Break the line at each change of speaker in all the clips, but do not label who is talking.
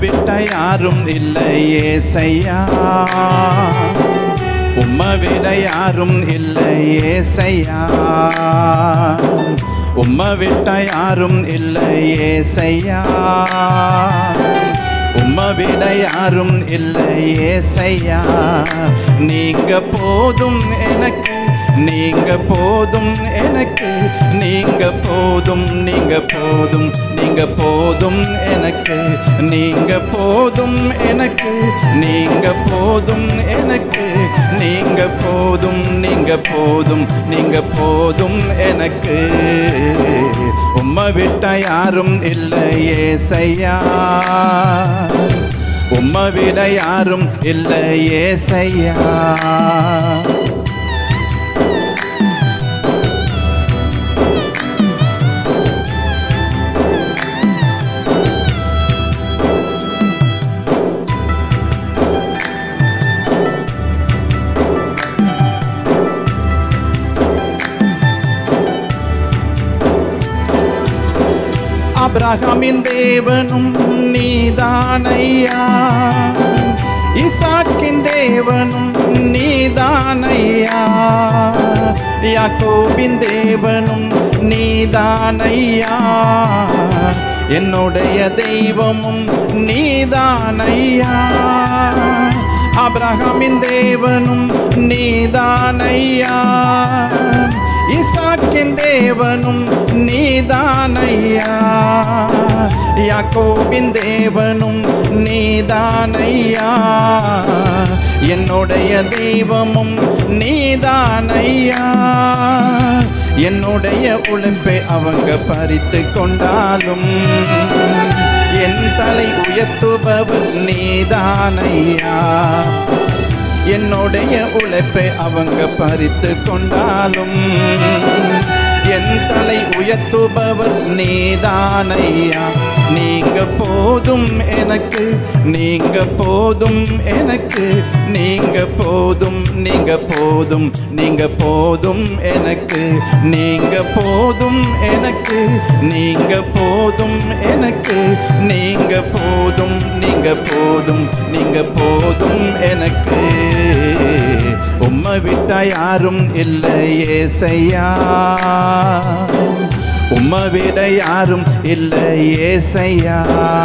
விட்ட யாரும் இல்லை ஏசையா உம்மை விட யாரும் இல்லை ஏசையா உம்மை விட்ட யாரும் இல்லை ஏசையா உம்மை விட யாரும் இல்லை ஏசையா நீங்க போதும் எனக்கு நீங்க போதும் எனக்கு நீங்க போதும் நீங்க போதும் நீங்க போதும் எனக்கு நீங்க போதும் எனக்கு நீங்க போதும் எனக்கு நீங்க போதும் நீங்க போதும் நீங்க போதும் எனக்கு உம்மை விட்ட யாரும் இல்லை ஏசையா உம்மை விட யாரும் இல்லை ஏசையா அப்ரஹாமின் தேவனும் நீதானையா இசாக்கின் தேவனும் நீதானையா யாக்கோபின் தேவனும் நீதானையா என்னுடைய தெய்வமும் நீதானையா அப்ரஹாமின் தேவனும் நீதானையா இசாக்கின் தேவனும் நீதானையா யாக்கோபின் தேவனும் நீதானையா என்னுடைய தெய்வமும் நீதானையா என்னுடைய உழைப்பை அவங்க பறித்து கொண்டாலும் என் தலை உயர்த்துபவர் நீதானையா என்னுடைய உழைப்பை அவங்க பறித்து கொண்டாலும் என் தலை உயர்த்துபவர் நீதானையா நீங்க போதும் எனக்கு நீங்க போதும் எனக்கு நீங்க போதும் நீங்க போதும் நீங்க போதும் எனக்கு நீங்க போதும் எனக்கு நீங்க போதும் எனக்கு நீங்க போதும் நீங்க போதும் நீங்க போதும் எனக்கு உம்மை விட்டா யாரும் இல்லை ஏசையா உம்மை விட யாரும் இல்லை ஏசையா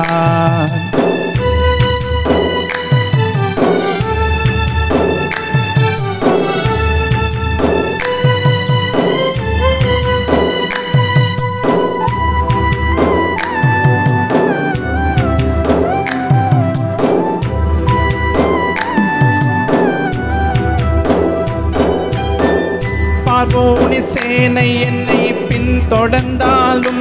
பார்வோனி சேனை என்னை பின்தொடர்ந்தாலும்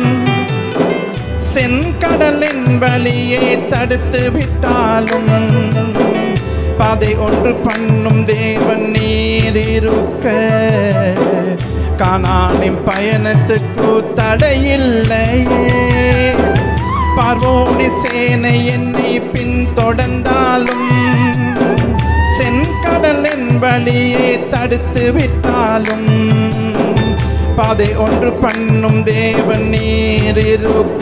செங்கடலின் வழியே தடுத்து விட்டாலும் பாதை ஒன்று பண்ணும் தேவன் நீர் இருக்க காணானின் பயணத்துக்கு தடையில்லையே பார்வோனி சேனை என்னை பின்தொடர்ந்தாலும் செங்கடலின் வழியே தடுத்து விட்டாலும் பாதை ஒன்று பண்ணும் தேவன் நீர் இருக்க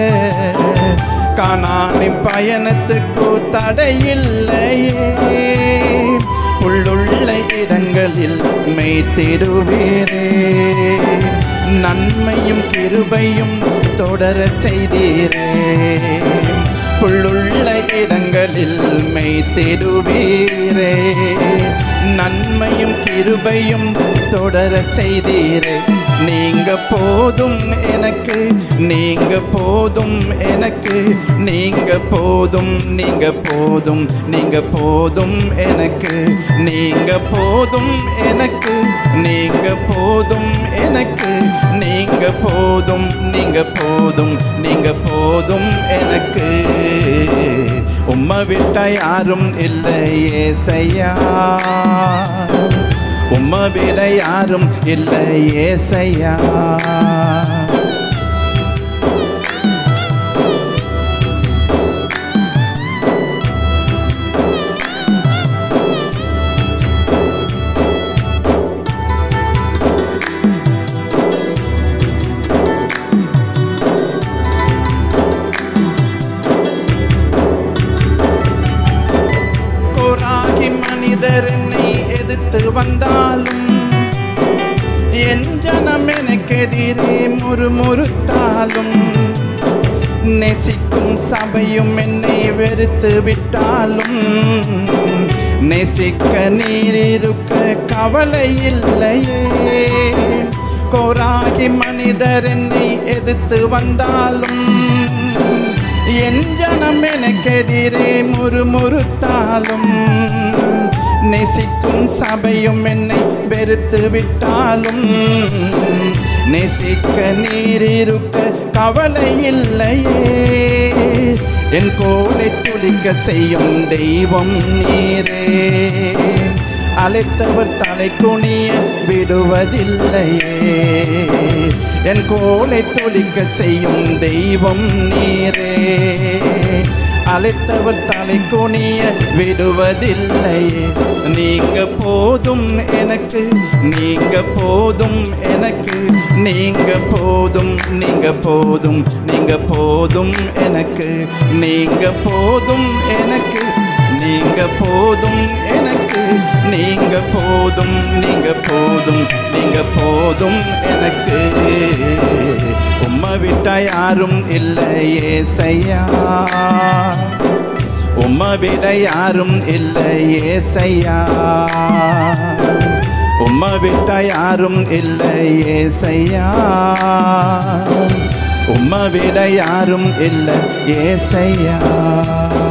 காணானின் பயணத்துக்கு தடையில்லையே உள்ளுள்ள இடங்களில் மெய்த்திடுவீரே நன்மையும் கிருபையும் தொடர செய்தீரே புள்ளுள்ள இடங்களில் மெய்த்திடுவீரே நன்மையும் கிருபையும் தொடர செய்தீரே நீங்க போதும் எனக்கு நீங்க போதும் எனக்கு நீங்க போதும் நீங்க போதும் நீங்க போதும் எனக்கு நீங்க போதும் எனக்கு நீங்க போதும் எனக்கு நீங்க போதும் நீங்க போதும் நீங்க போதும் எனக்கு உம்மை விட்ட யாரும் இல்லை ஏசையா உம்மை விட யாரும் இல்லை ஏசையா என் ஜனம் எனக்கெதிரே முறுமுறுத்தாலும் நேசிக்கும் சபையும் என்னை வெறுத்து விட்டாலும் நேசிக்க நீர் இருக்க கவலை இல்லையே கோராகி மனிதர் என்னை எதிர்த்து வந்தாலும் என் ஜனம் எனக்கெதிரே முறுமுறுத்தாலும் நேசிக்கும் சபையும் என்னை வெறுத்து விட்டாலும் நேசிக்க நீர் இருக்க கவலை இல்லையே என் கோலை துளிக்க செய்யும் தெய்வம் நீரே அழைத்தவர் தலை குனிய விடுவதில்லையே என் கோலை துளிக்க செய்யும் தெய்வம் நீரே அழைத்தவர் தலை குனிய விடுவதில்லையே நீங்க போதும் எனக்கு நீங்க போதும் எனக்கு நீங்க போதும் நீங்க போதும் நீங்க போதும் எனக்கு நீங்க போதும் எனக்கு நீங்க போதும் எனக்கு நீங்க போதும் நீங்க போதும் நீங்க போதும் எனக்கு உம்மை விட்டா யாரும் இல்லையே செய்யா உம்மை விட யாரும் இல்லையே செய்யா உம்மை விட்ட யாரும் இல்லையே செய்யா உம்மை விட யாரும் இல்லை ஏசையா